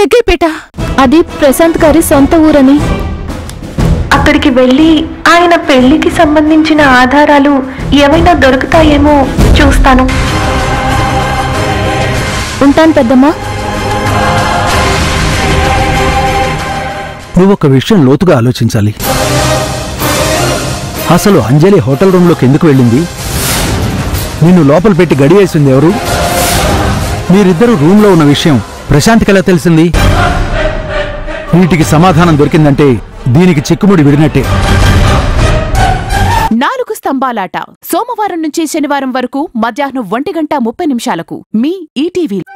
జగ్గైపేట అది ప్రశాంత్ గారి సొంత ఊరని అక్కడికి వెళ్ళి ఆయన పెళ్లికి సంబంధించిన ఆధారాలు ఏమైనా దొరుకుతాయేమో చూస్తాను ఉంటాను పెద్దమ్మా నువ్వు ఒక విషయం లోతుగా ఆలోచించాలి అసలు అంజలి హోటల్ రూమ్లోకి ఎందుకు వెళ్ళింది నిన్ను లోపల పెట్టి గడియేసింది ఎవరు మీరిద్దరూ రూమ్లో ఉన్న విషయం ప్రశాంత్కి ఎలా తెలిసింది వీటికి సమాధానం దొరికిందంటే దీనికి చిక్కుముడి విడినట్టే నాలుగు స్తంభాలాట సోమవారం నుంచి శనివారం వరకు మధ్యాహ్నం ఒంటి గంట ముప్పై నిమిషాలకు మీ ఈటీవీ